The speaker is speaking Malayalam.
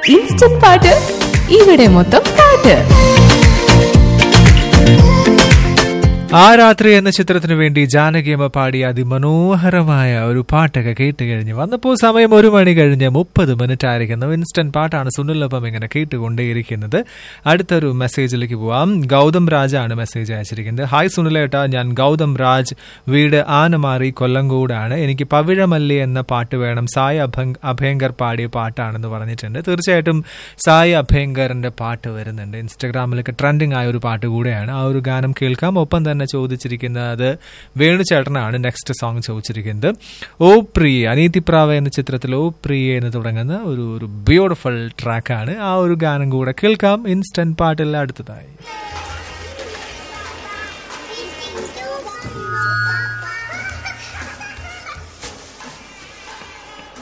ഇൻസ്റ്റന്റ് പാട്ട് ഇവിടെ മൊത്തം പാട്ട് ആ രാത്രി എന്ന ചിത്രത്തിനു വേണ്ടി ജാനകിയമ്മ പാടിയ അതിമനോഹരമായ ഒരു പാട്ടൊക്കെ കേട്ട് കഴിഞ്ഞ് വന്നപ്പോൾ സമയം ഒരു മണി കഴിഞ്ഞ് മുപ്പത് മിനിറ്റ് ആയിരിക്കുന്നു ഇൻസ്റ്റന്റ് പാട്ടാണ് സുനിലൊപ്പം ഇങ്ങനെ കേട്ടുകൊണ്ടേയിരിക്കുന്നത് അടുത്തൊരു മെസ്സേജിലേക്ക് പോവാം ഗൗതം രാജാണ് മെസ്സേജ് അയച്ചിരിക്കുന്നത് ഹായ് സുനിലേട്ട ഞാൻ ഗൗതം രാജ് വീട് ആനമാറി കൊല്ലങ്കോടാണ് എനിക്ക് പവിഴമല്ലി എന്ന പാട്ട് വേണം സായി അഭങ് അഭയങ്കർ പാടിയ പാട്ടാണെന്ന് പറഞ്ഞിട്ടുണ്ട് തീർച്ചയായിട്ടും സായി അഭയങ്കറിന്റെ പാട്ട് വരുന്നുണ്ട് ഇൻസ്റ്റഗ്രാമിലൊക്കെ ട്രെൻഡിങ് ആയ ഒരു പാട്ട് കൂടെയാണ് ആ ഒരു ഗാനം കേൾക്കാം ഒപ്പം തന്നെ ചോദിച്ചിരിക്കുന്നത് വേണുചേട്ടനാണ് നെക്സ്റ്റ് സോങ് ചോദിച്ചിരിക്കുന്നത് ഓ പ്രിയ അനീതിപ്രാവ എന്ന ചിത്രത്തിൽ ഓ പ്രിയ എന്ന് തുടങ്ങുന്ന ഒരു ഒരു ബ്യൂട്ടിഫുൾ ട്രാക്കാണ് ആ ഒരു ഗാനം കൂടെ കേൾക്കാം ഇൻസ്റ്റന്റ് പാട്ടിൽ അടുത്തതായി